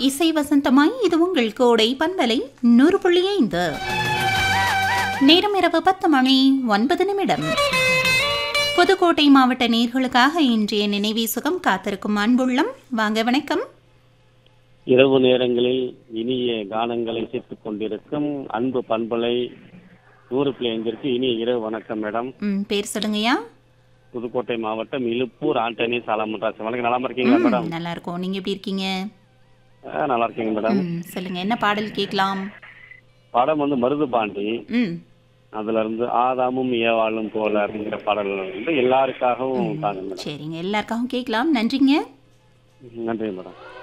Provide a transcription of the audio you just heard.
இசை வசந்தமாய் இது உங்கள் கோடை பண்பலை நூறு புள்ளி ஐந்து நேரம் இரவு பத்து மணி ஒன்பது நிமிடம் புதுக்கோட்டை மாவட்ட நேர்களுக்காக இன்றைய நினைவே சுகம் காத்திருக்கும் அன்புள்ளம் வாங்க வணக்கம் இரவு நேரங்களில் இனிய கானங்களை சேர்த்துக் கொண்டிருக்கும் அன்பு பண்பலை நூறு பிள்ளைந்திற்கு இனிய இரவு வணக்கம் மேடம் ம், பேர் சொல்லுங்கய்யா புதுக்கோட்டை மாவட்டம் இலுப்பூர் ஆண்டனி சாலமுன்ராஜ் வணக்கம் நல்லா இருக்கீங்களா ம், மேடம் நல்லா இருக்கும் நீங்க எப்படி இருக்கீங்க ஆ, நல்லா இருக்கீங்க மேடம் ம், சொல்லுங்க என்ன பாடல் கேட்கலாம் படம் வந்து மருது பாண்டி ம் அதுல இருந்து ஆதாமும் ஏவாளும் போல அப்படிங்கிற பாடல் வந்து எல்லாருக்காகவும் தாங்க மேடம் சரிங்க எல்லாருக்காகவும் கேட்கலாம் நன்றிங்க நன்றி மேடம்